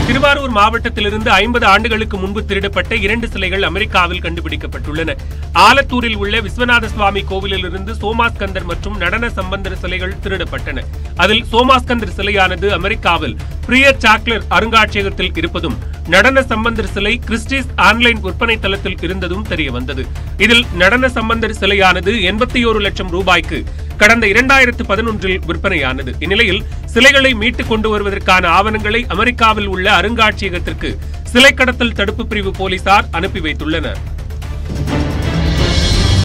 திருவாரூர் மாவட்டத்திலிருந்து ஐம்பது ஆண்டுகளுக்கு முன்பு திருடப்பட்ட இரண்டு சிலைகள் அமெரிக்காவில் கண்டுபிடிக்கப்பட்டுள்ளன ஆலத்தூரில் உள்ள விஸ்வநாத சுவாமி கோவிலிலிருந்து சோமாஸ்கந்தர் மற்றும் நடன சம்பந்தர் சிலைகள் திருடப்பட்டன அதில் சோமாஸ்கந்தர் சிலையானது அமெரிக்காவில் பிரியர் சாக்லர் அருங்காட்சியகத்தில் இருப்பதும் நடன சம்பந்தர் சிலை கிறிஸ்டிஸ் ஆன்லைன் விற்பனை தளத்தில் இருந்ததும் தெரிய வந்தது இதில் நடன சம்பந்தர் சிலையானது எண்பத்தி ஒரு லட்சம் ரூபாய்க்கு கடந்த இரண்டாயிரத்து பதினொன்றில் விற்பனையானது இந்நிலையில் சிலைகளை மீட்டுக் கொண்டு வருவதற்கான ஆவணங்களை அமெரிக்காவில் உள்ள அருங்காட்சியகத்திற்கு சிலை கடத்தல் தடுப்பு பிரிவு போலீசார் அனுப்பி வைத்துள்ளனர்